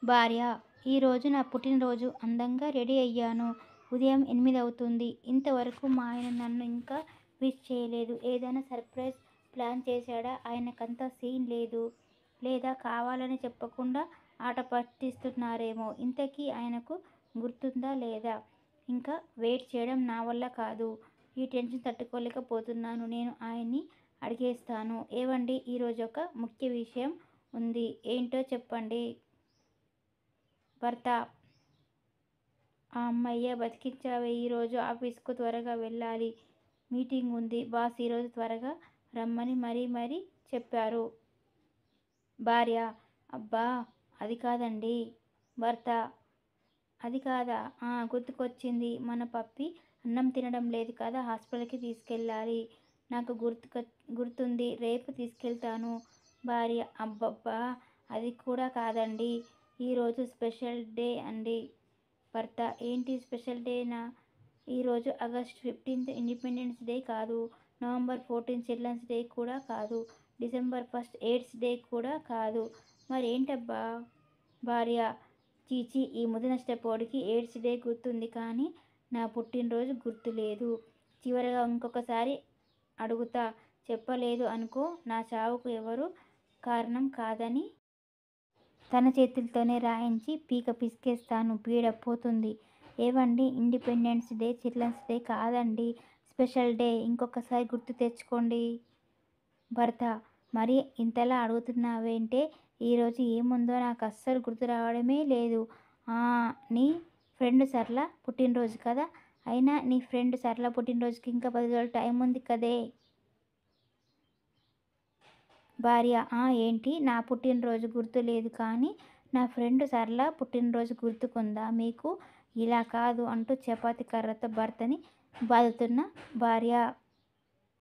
భార్య ఈరోజు నా పుట్టినరోజు అందంగా రెడీ అయ్యాను ఉదయం ఎనిమిది అవుతుంది ఇంతవరకు మా ఆయన నన్ను ఇంకా విష్ చేయలేదు ఏదైనా సర్ప్రైజ్ ప్లాన్ చేశాడా ఆయనకంత సీన్ లేదు లేదా కావాలని చెప్పకుండా ఆట పట్టిస్తున్నారేమో ఇంతకీ ఆయనకు గుర్తుందా లేదా ఇంకా వెయిట్ చేయడం నా వల్ల కాదు ఈ టెన్షన్ తట్టుకోలేకపోతున్నాను నేను ఆయన్ని అడిగేస్తాను ఏవండి ఈరోజు ఒక ముఖ్య విషయం ఉంది ఏంటో చెప్పండి భర్త ఆ అమ్మయ్య బతికించావే ఈరోజు ఆఫీస్కు త్వరగా వెళ్ళాలి మీటింగ్ ఉంది బాస్ ఈరోజు త్వరగా రమ్మని మరీ మరీ చెప్పారు భార్య అబ్బా అది కాదండి భర్త అది కాదా ఆ గుర్తుకొచ్చింది మన పప్పి అన్నం తినడం లేదు కదా హాస్పిటల్కి తీసుకెళ్ళాలి నాకు గుర్తుకొ గుర్తుంది రేపు తీసుకెళ్తాను భార్య అబ్బబ్బా అది కూడా కాదండి ఈరోజు స్పెషల్ డే అండి భర్త ఏంటి స్పెషల్ డేనా ఈరోజు ఆగస్ట్ ఫిఫ్టీన్త్ ఇండిపెండెన్స్ డే కాదు నవంబర్ ఫోర్టీన్త్ చిల్డ్రన్స్ డే కూడా కాదు డిసెంబర్ ఫస్ట్ ఎయిడ్స్ డే కూడా కాదు మరేంటబ్బా భార్య చీచి ఈ ముదనష్టపోడికి ఎయిడ్స్ డే గుర్తుంది కానీ నా పుట్టినరోజు గుర్తులేదు చివరగా ఇంకొకసారి అడుగుతా చెప్పలేదు అనుకో నా చావుకు ఎవరు కారణం కాదని తన చేతులతోనే రాయించి పీక పిసికేస్తాను పీడ పోతుంది ఏవండి ఇండిపెండెన్స్ డే చిల్డ్రన్స్ డే కాదండి స్పెషల్ డే ఇంకొకసారి గుర్తు తెచ్చుకోండి భర్త మరి ఇంతలా అడుగుతున్నావేంటే ఈరోజు ఏముందో నాకు అస్సలు గుర్తు రావడమే లేదు ఆ నీ ఫ్రెండ్ సరళ పుట్టినరోజు కదా అయినా నీ ఫ్రెండ్ సరళ పుట్టినరోజుకి ఇంకా పది రోజులు టైం ఉంది కదే భార్య ఆ ఏంటి నా పుట్టినరోజు గుర్తు లేదు కానీ నా ఫ్రెండ్ సరళ పుట్టినరోజు గుర్తుకుందా మీకు ఇలా కాదు అంటూ చపాతీ కర్రతో భర్తని బాదుతున్న భార్య